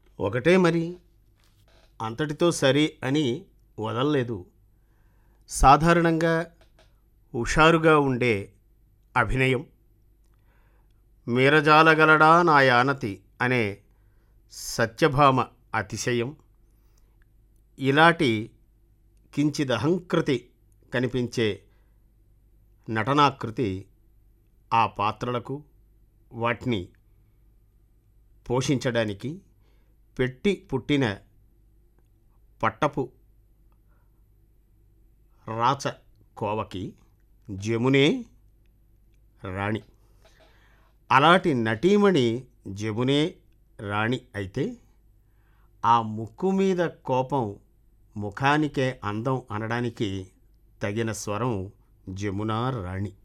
ఒకటే మరి అంతటితో సరి అని వదలలేదు సాధారణంగా హుషారుగా ఉండే అభినయం మీరజాలగలడా నా యానతి అనే సత్యభామ అతిశయం ఇలాంటి కించిదహంకృతి కనిపించే నటనాకృతి ఆ పాత్రలకు వాటిని పోషించడానికి పెట్టి పుట్టిన పట్టపు రాచ కోవకి జమునే రాణి అలాంటి నటీమణి జమునే రాణి అయితే ఆ ముక్కు మీద కోపం ముఖానికే అందం అనడానికి తగిన స్వరం జమునా రాణి